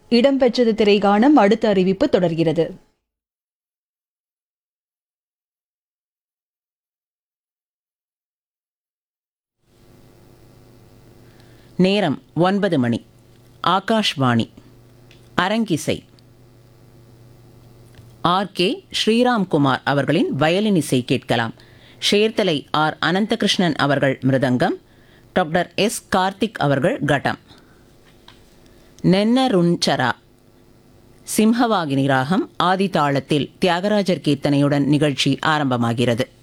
இடம்பெற்றது திரைகாணம் அடுத்த அறிவிப்பு தொடர்கிறது நேரம் ஒன்பது மணி ஆகாஷ்வாணி அரங்கிசை ஆர் கே ஸ்ரீராம்குமார் அவர்களின் வயலின் இசை கேட்கலாம் ஷேர்தலை ஆர் அனந்தகிருஷ்ணன் அவர்கள் மிருதங்கம் டாக்டர் எஸ் கார்த்திக் அவர்கள் கட்டம் நென்னருஞ்சரா சிம்ஹவாகினி ராகம் ஆதி தாளத்தில் தியாகராஜர் கீர்த்தனையுடன் நிகழ்ச்சி ஆரம்பமாகிறது